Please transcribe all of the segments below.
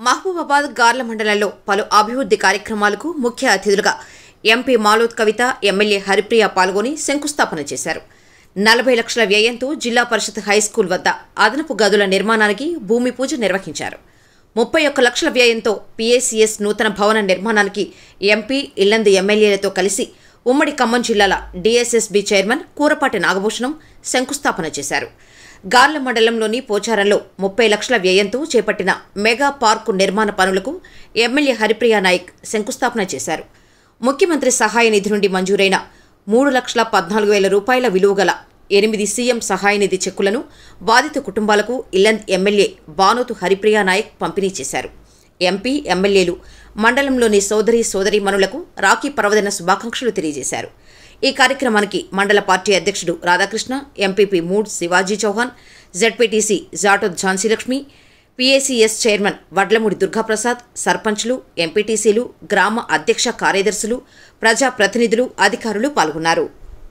మహబూబాబాద్ గార్ల మండలంలో పలు అభివృద్ధి కార్యక్రమాలకు ముఖ్య అతిథులుగా ఎంపీ మాలోత్ కవిత ఎమ్మెల్యే హరిప్రియ పాల్గొని శంకుస్థాపన చేశారు నలభై లక్షల వ్యయంతో జిల్లా పరిషత్ హైస్కూల్ వద్ద అదనపు గదుల నిర్మాణానికి భూమి పూజ నిర్వహించారు ముప్పై ఒక్క లక్షల వ్యయంతో పీఏసీఎస్ నూతన భవన నిర్మాణానికి ఎంపీ ఇల్లందు ఎమ్మెల్యేలతో కలిసి ఉమ్మడి ఖమ్మం జిల్లాల డీఎస్ఎస్బీ చైర్మన్ కూరపాటి నాగభూషణం శంకుస్థాపన చేశారు గార్ల మండలంలోని పోచారంలో ముప్పై లక్షల వ్యయంతో చేపట్టిన మెగా పార్కు నిర్మాణ పనులకు ఎమ్మెల్యే హరిప్రియ నాయక్ శంకుస్థాపన చేశారు ముఖ్యమంత్రి సహాయ నిధి నుండి మంజూరైన మూడు లక్షల పద్నాలుగు వేల రూపాయల విలువగల ఎనిమిది సీఎం సహాయ నిధి చెక్కులను బాధిత కుటుంబాలకు ఇల్లంద్ ఎమ్మెల్యే బానోతు హరిప్రియ నాయక్ పంపిణీ చేశారు ఎంపీ ఎమ్మెల్యేలు మండలంలోని సోదరి సోదరీమణులకు రాఖీ పర్వదిన శుభాకాంక్షలు తెలియజేశారు ఈ కార్యక్రమానికి మండల పార్టీ అధ్యక్షుడు Radhakrishna MPP Mood Shivaji Chauhan ZPTC Jatoth Jhansilakshmi PACS chairman Vadlamudi Durgaprasad సర్పంచ్లు ఎంపీటీసీలు గ్రామ అధ్యక్ష కార్యదర్శులు ప్రజాప్రతినిధులు అధికారులు పాల్గొన్నారు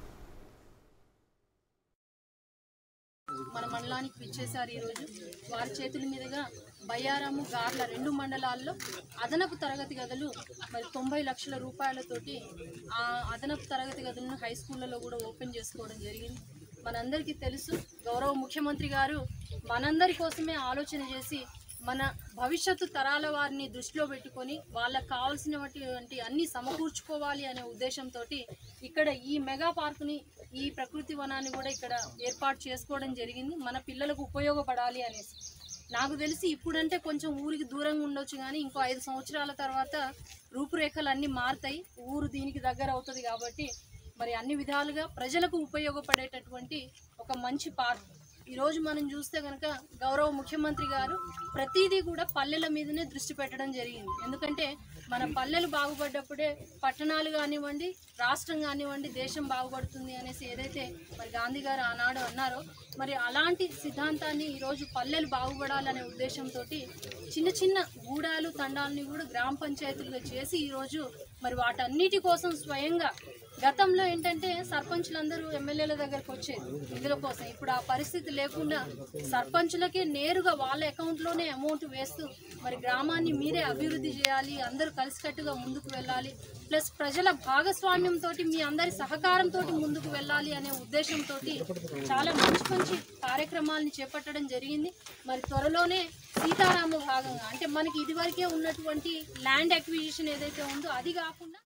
మన మండలానికి పిచ్చేశారు ఈరోజు వారి చేతుల మీదుగా బయ్యారము గార్ల రెండు మండలాల్లో అదనపు తరగతి గదులు మరి తొంభై లక్షల రూపాయలతోటి ఆ అదనపు తరగతి గదులను హై స్కూళ్ళలో కూడా ఓపెన్ చేసుకోవడం జరిగింది మనందరికీ తెలుసు గౌరవ ముఖ్యమంత్రి గారు మనందరి కోసమే ఆలోచన చేసి మన భవిష్యత్తు తరాల వారిని దృష్టిలో పెట్టుకొని వాళ్ళకి కావాల్సినటువంటి అన్ని సమకూర్చుకోవాలి అనే ఉద్దేశంతో ఇక్కడ ఈ మెగా పార్కుని ఈ ప్రకృతి వనాన్ని కూడా ఇక్కడ ఏర్పాటు చేసుకోవడం జరిగింది మన పిల్లలకు ఉపయోగపడాలి అనేసి నాకు తెలిసి ఇప్పుడంటే కొంచెం ఊరికి దూరంగా ఉండొచ్చు కానీ ఇంకో ఐదు సంవత్సరాల తర్వాత రూపురేఖలు అన్నీ మారుతాయి ఊరు దీనికి దగ్గర అవుతుంది కాబట్టి మరి అన్ని విధాలుగా ప్రజలకు ఉపయోగపడేటటువంటి ఒక మంచి పార్క్ ఈరోజు మనం చూస్తే కనుక గౌరవ ముఖ్యమంత్రి గారు ప్రతిదీ కూడా పల్లెల మీదనే దృష్టి పెట్టడం జరిగింది ఎందుకంటే మన పల్లెలు బాగుపడ్డప్పుడే పట్టణాలు కానివ్వండి రాష్ట్రం కానివ్వండి దేశం బాగుపడుతుంది అనేసి ఏదైతే మరి గాంధీ గారు ఆనాడు అన్నారో మరి అలాంటి సిద్ధాంతాన్ని ఈరోజు పల్లెలు బాగుపడాలనే ఉద్దేశంతో చిన్న చిన్న గూడాలు తండాలని కూడా గ్రామ పంచాయతీలుగా చేసి ఈరోజు మరి వాటన్నిటి కోసం స్వయంగా గతంలో ఏంటంటే సర్పంచులందరూ ఎమ్మెల్యేల దగ్గరకు వచ్చేది నిధుల కోసం ఇప్పుడు ఆ పరిస్థితి లేకుండా సర్పంచులకే నేరుగా వాళ్ళ అకౌంట్లోనే అమౌంట్ వేస్తూ మరి గ్రామాన్ని మీరే అభివృద్ధి చేయాలి అందరూ కలిసికట్టుగా ముందుకు వెళ్ళాలి ప్లస్ ప్రజల భాగస్వామ్యంతో మీ అందరి సహకారంతో ముందుకు వెళ్ళాలి అనే ఉద్దేశంతో చాలా మంచి మంచి కార్యక్రమాలను చేపట్టడం జరిగింది మరి త్వరలోనే సీతారామ భాగంగా అంటే మనకి ఇదివరకే ఉన్నటువంటి ల్యాండ్ అక్విజిషన్ ఏదైతే ఉందో అది కాకుండా